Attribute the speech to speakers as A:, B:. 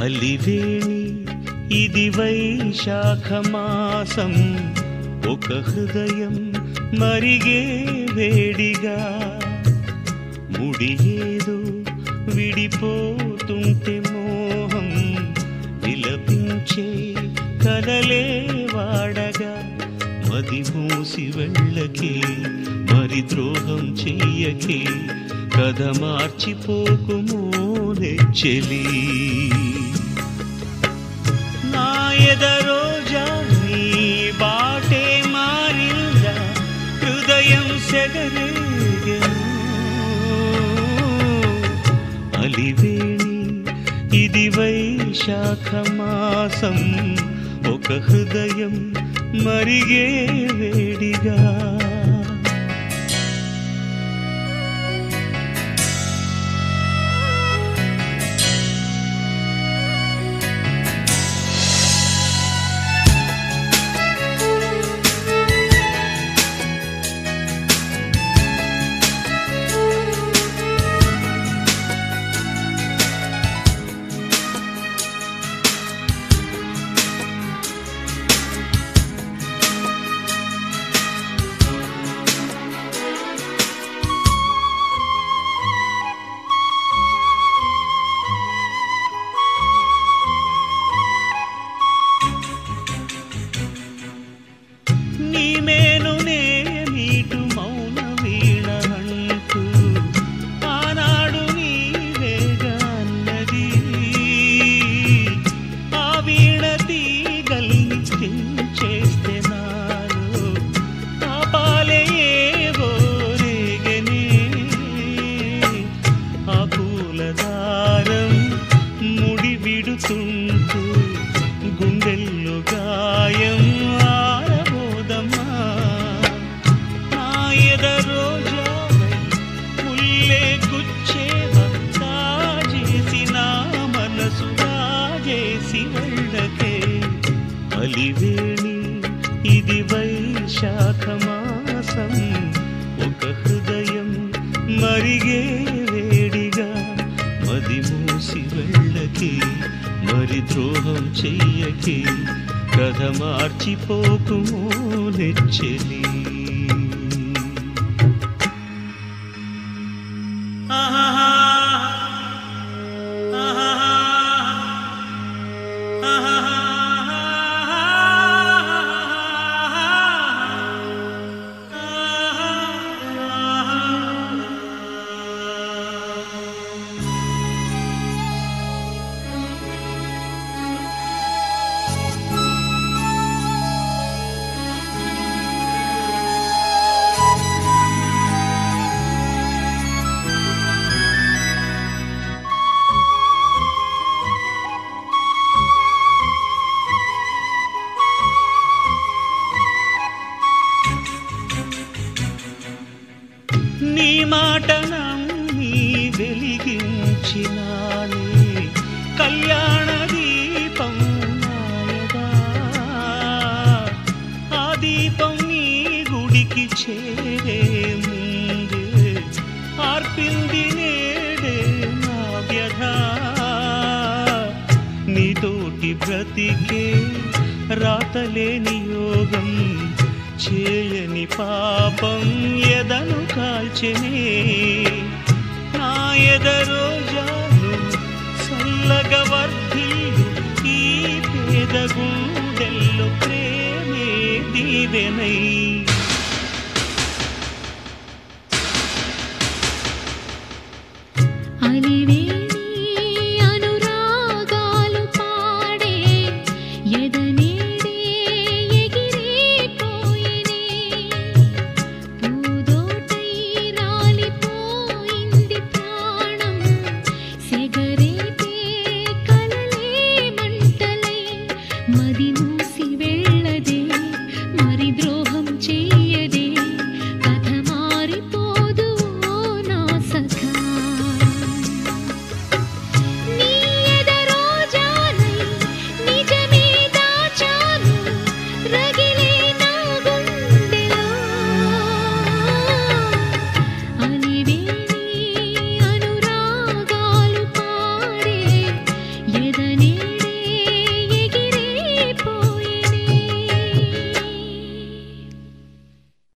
A: అలివేణి ఇది వైశాఖ మాసం ఒక హృదయం మరిగే వేడిగా ముడియేదో విడిపోతుంటే మోహం విలపించే కలలే వాడగా మది మూసి వెళ్ళకే మరి ద్రోహం చెయ్యకే కథ మార్చిపోకుమో చెలి నా ఎదరోజా నీ బాటే మారిందా హృదయం సెగరేగను అలివేణి ఇది వైశాఖ మాసం ఒక హృదయం మరిగే వేడిగా నీ మేలునే నీటు మౌన వీణ అంటూ ఆనాడు నీవేగా అన్నది ఆ వీణ తీగల్ని చేస్తే నాలో ఆ పాలే ఏవో రేగనే ఆ పూలదారం ముడి విడుతుంటూ గుండెల్లో గాయం ఆరబోదమ్మా నా ఎదరోజావై ముల్లే గుచ్చేవా కాజేసి నా మనసు రాజేసి వెళ్ళకే అలివేణి ఇది వైశాఖ మాసం ఒక హృదయం మరిగే వేడిగా మది మూసి వెళ్ళకే మరి ద్రోహం చెయ్యకే కథ మార్చిపోకుమో నెచ్చెలి నీ మాట నమ్మి వెలిగించినానే కళ్యాణ దీపం నాయగా ఆ దీపం నీ గుడికి చేరే ముందే ఆర్పింది నేడే నా వ్యధ నీతోటి బ్రతికే రాతలేని యోగం చేయని పాపం ఎదను కాల్చెనే నా ఎదరోజాను చల్లగ వర్ధిల్లు ఈ పేద గుండెల్లో ప్రేమే దీవెనై
B: అలివేణి అనురాగాలు పాడే ఎదనేడే ఎగిరిపోయినే పూదోటై రాలిపోయింది ప్రాణం సెగరేపే కలలే మంటలై మది మూసి